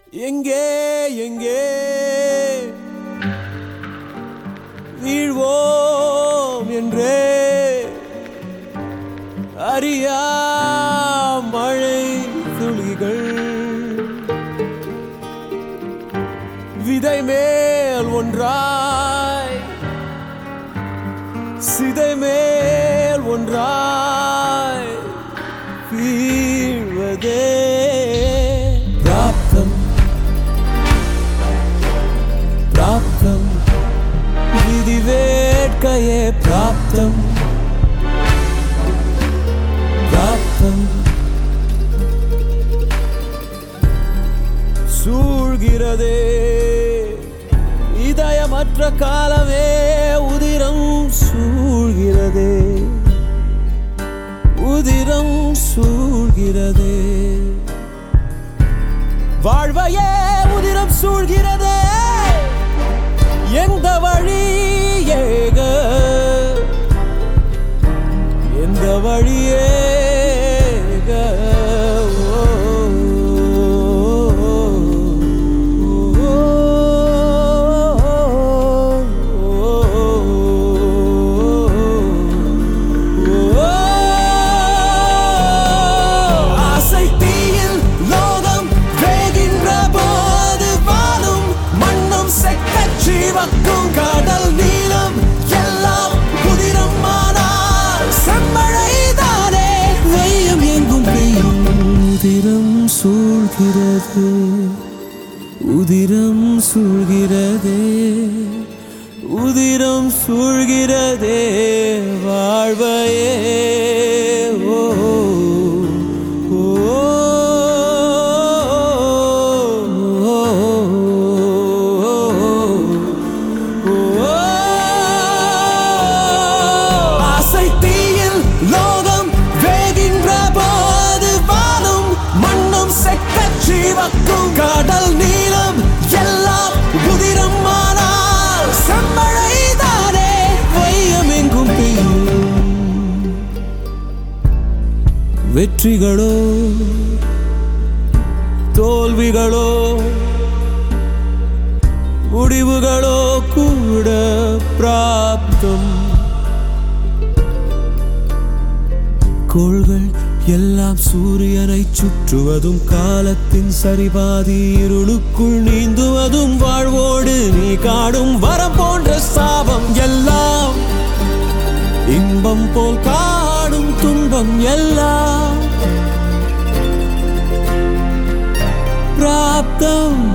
எங்கே எங்கே வீழ்வோம் என்றே அறியா மழை துளிகள் விதை மேல் ஒன்றாய் சிதை மேல் ஒன்றாய் வீழ்வதே பிராப்தம் பிராப்தம் விதி வேட்கையே பிராப்தம் பிராப்தம் சூழ்கிறதே இதயமற்ற காலமே உதிரம் சூழ்கிறதே உதிரம் சூழ்கிறதே வாழ்வையே உதிரம் சூழ்கிறதே எந்த வழி ஏக எந்த வழியேக ஓ, ஆசை தீயில் லோகம் வேகின்ற போது வாழும் மண்ணும் செக்கச் சிவக்கும் கடல் நீளம் எல்லாம் குதிரம் ஆனால் செம்மழைதானே வெய்யும் எங்கும் பெய்யும் உதிரம் சூழ்கிறது உதிரம் சூழ்கிறதே உதிரம் சூழ்கிறதே வாழ்வையே ஓ ஓ, ஓ, ஆசை தீயில் லோகம் வேகின்ற போது வாழும் மண்ணும் செக்கச் சிவக்கும் கடல் நீளம் எல்லாம் உதிரம் ஆனால் செம்மழைதானே வையம் எங்கும் பெய்யும் வெற்றிகளோ தோல்விகளோ முடிவுகளோ கூட பிராப்தம் கோள்கள் எல்லாம் சூரியனை சுற்றுவதும் காலத்தின் சரிபாதி இருளுக்குள் நீந்துவதும் வாழ்வோடு நீ காடும் வரம் போன்ற சாபம் எல்லாம் இன்பம் போல் காடும் துன்பம் எல்லாம் பிராப்தம்